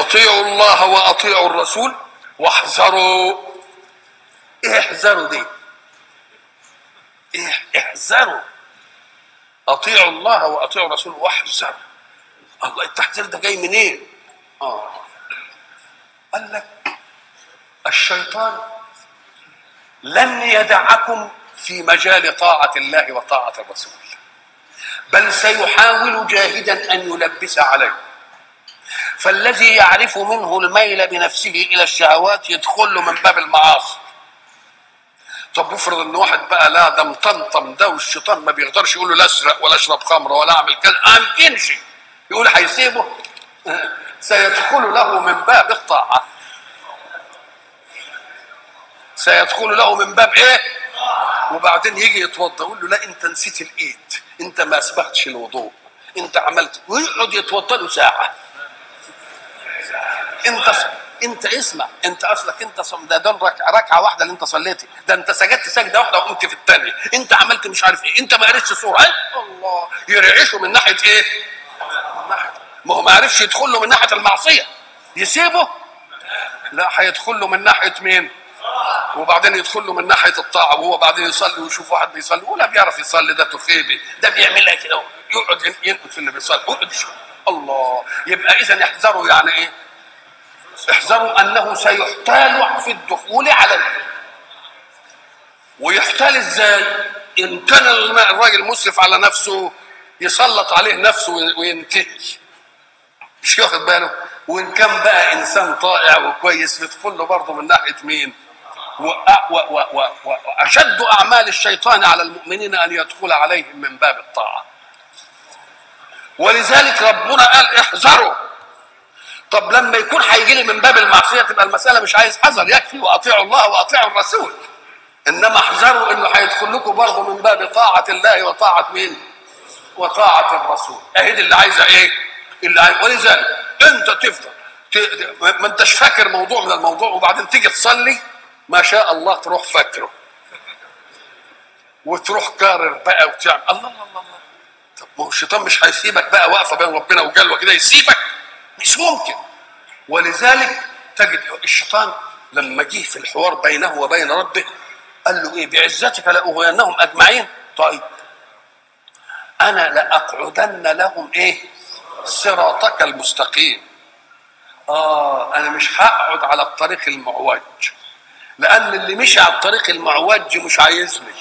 اطيعوا الله واطيعوا الرسول واحذروا ايه احذروا دي ايه احذروا اطيعوا الله واطيعوا الرسول واحذروا الله التحذير ده جاي منين اه قال لك الشيطان لن يدعكم في مجال طاعة الله وطاعة الرسول بل سيحاول جاهدا أن يلبس عليه فالذي يعرف منه الميل بنفسه إلى الشهوات يدخل له من باب المعاصي طب افرض ان واحد بقى لا ده مطمطم ده والشيطان ما بيقدرش يقول له لا اسرق ولا اشرب خمر ولا اعمل كذا ما يمكنش يقول هيسيبه سيدخل له من باب الطاعه سيدخل له من باب ايه وبعدين يجي يتوضا يقول له لا انت نسيت الايد انت ما اسبغتش الوضوء انت عملت ويقعد يتوضا له ساعه انت ص... انت اسمع انت اصلك انت صم... ده دول رك... ركعه واحده اللي انت صليتي ده انت سجدت سجده واحده وقمت في الثانيه انت عملت مش عارف ايه انت ما قريتش سوره ايه الله يرعشه من ناحيه ايه من ناحيه ما هو ما عرفش يدخل له من ناحيه المعصيه يسيبه لا هيدخل له من ناحيه مين وبعدين يدخل له من ناحيه الطاعه وهو بعدين يصلي ويشوف واحد بيصلي ولا بيعرف يصلي ده تخيبي ده بيعملها كده يقعد ينقد في اللي بيصلي يقعد يشوف. الله يبقى اذا يحذروا يعني ايه احذروا انه سيحتال في الدخول عليه ويحتال ازاي ان كان الراجل مسرف على نفسه يسلط عليه نفسه وينتهي مش واخد باله وان كان بقى انسان طائع وكويس يدخل له برضه من ناحيه مين واشد اعمال الشيطان على المؤمنين ان يدخل عليهم من باب الطاعه ولذلك ربنا قال احذروا طب لما يكون هيجي لي من باب المعصيه تبقى المساله مش عايز حذر يكفي واطيعوا الله واطيعوا الرسول انما احذروا انه هيدخل لكم برضه من باب طاعه الله وطاعه مين؟ وطاعه الرسول اهي دي اللي عايزه ايه؟ اللي عايزة. ولذلك انت تفضل ت... ما انتش فاكر موضوع من الموضوع وبعدين تيجي تصلي ما شاء الله تروح فاكره وتروح كارر بقى وتعمل الله الله الله طب ما هو الشيطان مش هيسيبك بقى واقفه بين ربنا وجلوه كده يسيبك مش ممكن ولذلك تجد الشيطان لما جه في الحوار بينه وبين ربه قال له ايه بعزتك لاغوينهم اجمعين طيب انا لاقعدن لهم ايه صراطك المستقيم اه انا مش هقعد على الطريق المعوج لان اللي مشي على الطريق المعوج مش عايزني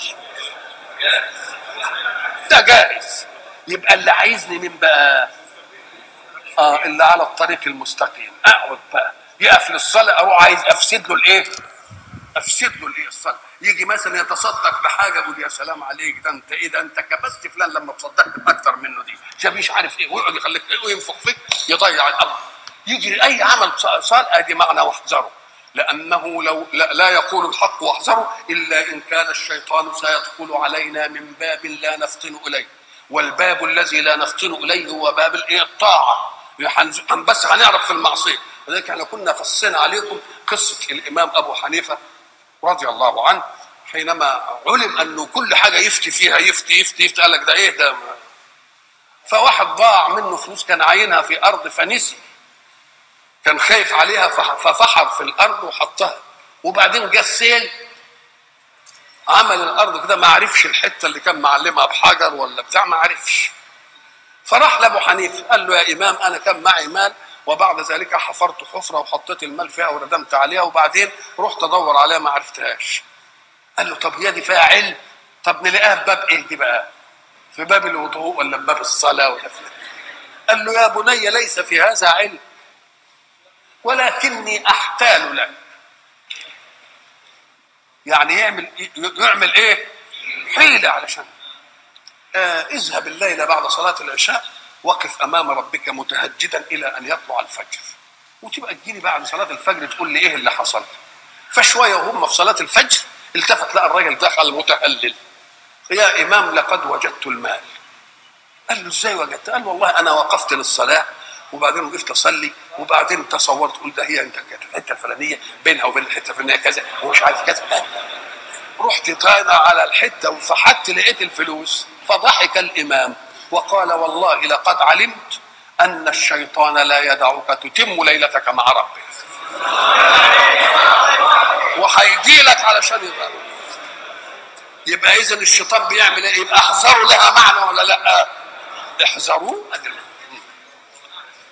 ده جائز يبقى اللي عايزني مين بقى اه اللي على الطريق المستقيم اقعد بقى يقف للصلاه اروح عايز افسد له الايه افسد له الايه الصلاه يجي مثلا يتصدق بحاجه يقول يا سلام عليك ده انت ايه ده انت كبست فلان لما تصدقت باكثر منه دي شاب مش عارف ايه ويقعد يخليك ايه وينفخ فيك يضيع الامر يجي اي عمل صالح ادي معنى واحذره لانه لو لا, لا يقول الحق واحذروا الا ان كان الشيطان سيدخل علينا من باب لا نفطن اليه والباب الذي لا نفطن اليه هو باب الايه الطاعه بس هنعرف في المعصيه ولذلك احنا كنا فصينا عليكم قصه الامام ابو حنيفه رضي الله عنه حينما علم انه كل حاجه يفتي فيها يفتي يفتي يفتي قال لك ده ايه ده فواحد ضاع منه فلوس كان عاينها في ارض فنسي كان خايف عليها ففحر في الارض وحطها وبعدين جه السيل عمل الارض كده ما عرفش الحته اللي كان معلمها بحجر ولا بتاع ما عرفش فراح لابو حنيفه قال له يا امام انا كان معي مال وبعد ذلك حفرت حفره وحطيت المال فيها وردمت عليها وبعدين رحت ادور عليها ما عرفتهاش قال له طب هي دي فيها علم طب نلاقيها في باب ايه دي بقى في باب الوضوء ولا في باب الصلاه ولا في قال له يا بني ليس في هذا علم ولكني احتال لك يعني يعمل يعمل ايه حيله علشان آه اذهب الليله بعد صلاه العشاء وقف امام ربك متهجدا الى ان يطلع الفجر وتبقى تجيني بعد صلاه الفجر تقول لي ايه اللي حصل فشويه وهم في صلاه الفجر التفت لقى الراجل دخل متهلل يا امام لقد وجدت المال قال له ازاي وجدت قال والله انا وقفت للصلاه وبعدين وقفت اصلي وبعدين تصورت قلت ده هي انت كانت الحته الفلانيه بينها وبين الحته الفلانيه كذا ومش عارف كذا رحت طالع على الحته وفحت لقيت الفلوس فضحك الامام وقال والله لقد علمت ان الشيطان لا يدعك تتم ليلتك مع ربك وهيجي لك علشان يبقى يبقى اذا الشيطان بيعمل ايه؟ يبقى احذروا لها معنى ولا لا؟ احذروا أدري.